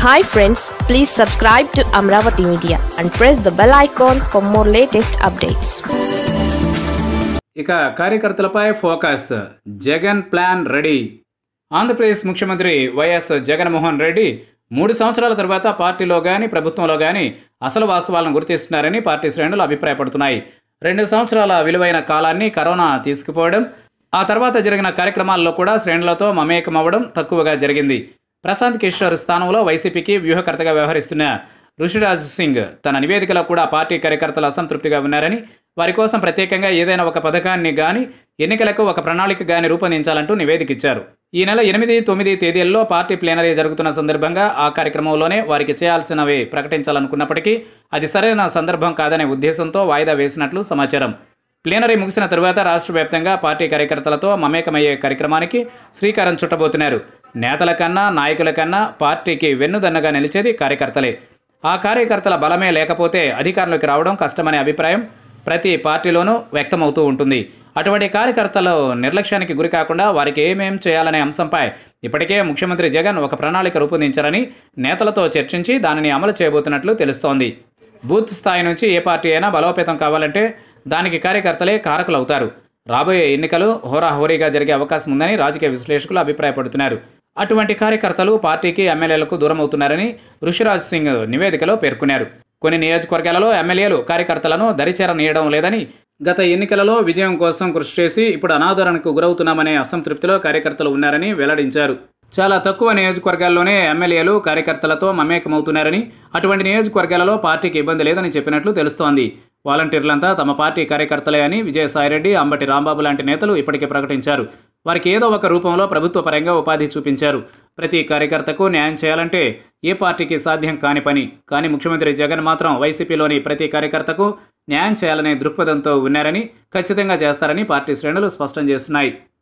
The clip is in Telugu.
hi friends please subscribe to Amaravati media and press the bell icon for more latest updates ఇక కార్యకర్తలపై focus Jagan plan ready Andhra Pradesh ముఖ్యమంత్రి వైఎస్ జగన్మోహన్ రెడ్డి మూడు సంవత్సరాల తర్వాత పార్టీలో కానీ ప్రభుత్వంలో కానీ అసలు వాస్తవాలను గుర్తిస్తున్నారని పార్టీ శ్రేణులు అభిప్రాయపడుతున్నాయి రెండు సంవత్సరాల విలువైన కాలాన్ని కరోనా తీసుకుపోవడం ఆ తర్వాత జరిగిన కార్యక్రమాల్లో కూడా శ్రేణులతో మమేకమవ్వడం తక్కువగా జరిగింది ప్రశాంత్ కిషోర్ స్థానంలో వైసీపీకి వ్యూహకర్తగా వ్యవహరిస్తున్న ఋషిరాజ్ సింగ్ తన నివేదికలో కూడా పార్టీ కార్యకర్తలు అసంతృప్తిగా ఉన్నారని వారి కోసం ప్రత్యేకంగా ఏదైనా ఒక పథకాన్ని గాని ఎన్నికలకు ఒక ప్రణాళిక గాని రూపొందించాలంటూ నివేదిక ఇచ్చారు ఈ నెల ఎనిమిది తొమ్మిది తేదీల్లో పార్టీ ప్లేనరీ జరుగుతున్న సందర్భంగా ఆ కార్యక్రమంలోనే వారికి చేయాల్సినవి ప్రకటించాలనుకున్నప్పటికీ అది సరైన సందర్భం కాదనే ఉద్దేశంతో వాయిదా వేసినట్లు సమాచారం ప్లీనరీ ముగిసిన తరువాత రాష్ట్ర వ్యాప్తంగా పార్టీ కార్యకర్తలతో మమేకమయ్యే కార్యక్రమానికి శ్రీకారం చుట్టబోతున్నారు నేతల కన్నా నాయకుల కన్నా పార్టీకి వెన్నుదన్నగా నిలిచేది కార్యకర్తలే ఆ కార్యకర్తల బలమే లేకపోతే అధికారంలోకి రావడం కష్టమనే అభిప్రాయం ప్రతి పార్టీలోనూ వ్యక్తమవుతూ ఉంటుంది అటువంటి కార్యకర్తలు నిర్లక్ష్యానికి గురి కాకుండా వారికి ఏమేం చేయాలనే అంశంపై ఇప్పటికే ముఖ్యమంత్రి జగన్ ఒక ప్రణాళిక రూపొందించారని నేతలతో చర్చించి దానిని అమలు చేయబోతున్నట్లు తెలుస్తోంది బూత్ స్థాయి నుంచి ఏ పార్టీ అయినా బలోపేతం కావాలంటే దానికి కార్యకర్తలే కారకులవుతారు రాబోయే ఎన్నికలు హోరాహోరీగా జరిగే అవకాశం ఉందని రాజకీయ విశ్లేషకులు అభిప్రాయపడుతున్నారు అటువంటి కార్యకర్తలు పార్టీకి ఎమ్మెల్యేలకు దూరం అవుతున్నారని ఋషిరాజ్ సింగ్ నివేదికలో పేర్కొన్నారు కొన్ని నియోజకవర్గాలలో ఎమ్మెల్యేలు కార్యకర్తలను దరిచేరనీయడం లేదని గత ఎన్నికలలో విజయం కోసం కృషి చేసి ఇప్పుడు అనాదరణకు గురవుతున్నామనే అసంతృప్తిలో కార్యకర్తలు ఉన్నారని వెల్లడించారు చాలా తక్కువ నియోజకవర్గాల్లోనే ఎమ్మెల్యేలు కార్యకర్తలతో మమేకమవుతున్నారని అటువంటి నియోజకవర్గాలలో పార్టీకి ఇబ్బంది లేదని చెప్పినట్లు తెలుస్తోంది వాలంటీర్లంతా తమ పార్టీ కార్యకర్తలే అని విజయసాయిరెడ్డి అంబటి రాంబాబు లాంటి నేతలు ఇప్పటికే ప్రకటించారు వారికి ఏదో ఒక రూపంలో ప్రభుత్వ పరంగా ఉపాధి చూపించారు ప్రతి కార్యకర్తకు న్యాయం చేయాలంటే ఏ పార్టీకి సాధ్యం కాని పని కానీ ముఖ్యమంత్రి జగన్ మాత్రం వైసీపీలోని ప్రతి కార్యకర్తకు న్యాయం చేయాలనే దృక్పథంతో ఉన్నారని ఖచ్చితంగా చేస్తారని పార్టీ శ్రేణులు స్పష్టం చేస్తున్నాయి